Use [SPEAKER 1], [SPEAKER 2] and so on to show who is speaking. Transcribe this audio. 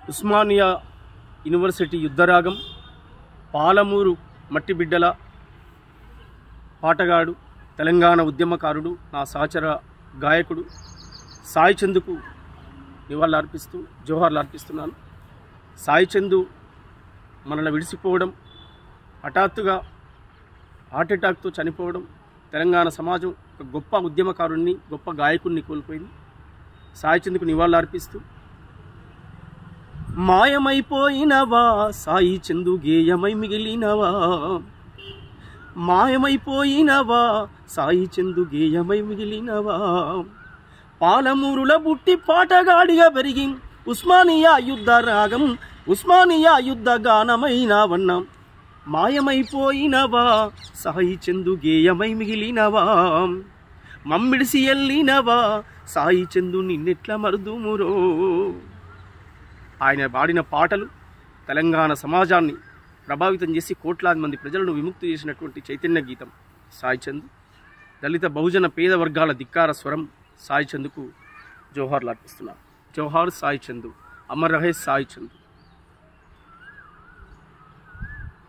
[SPEAKER 1] Osmania university యుద్ధరాగం Palamuru మట్టి బిడ్డల పాటగాడు తెలంగాణ ఉద్యమకారుడు నా సహచర గాయకుడు సాయి చందుకు నివాళులు అర్పిస్తూ జోహార్లు అర్పిస్తున్నాను సాయి చందు మనల్ని విడిసిపోవడం హఠాత్తుగా హార్ట్ అటాక్తో చనిపోవడం తెలంగాణ సమాజం ఒక గొప్ప ఉద్యమకారుణ్ణి గొప్ప గాయకుడిని కోల్పోయింది సాయి చందుకు నివాళులు అర్పిస్తూ మాయమైపోయినవా సాయి చందు గేయమై మిగిలినవా మాయమైపోయినవా సాయి చందు గేయమై మిగిలినవా పాలమూరుల బుట్టి పాటగాడిగా పెరిగి ఉస్మానియా యుద్ధ రాగం ఉస్మానియా యుద్ధ గానమైనవన్నా మాయమైపోయినవా సాయి చందు గేయమై మిగిలినవా మమ్మిడిసి ఎల్లినవా సాయి చందు నిన్నెట్ల మరుదుమురో ఆయన పాడిన పాటలు తెలంగాణ సమాజాన్ని ప్రభావితం చేసి కోట్లాది మంది ప్రజలను విముక్తి చేసినటువంటి చైతన్య గీతం సాయి చంద్ దళిత బహుజన పేద వర్గాల ధిక్కార స్వరం సాయి చందుకు జోహార్లు అర్పిస్తున్నారు జోహార్ సాయి చందు అమర్ రహే సాయి చందు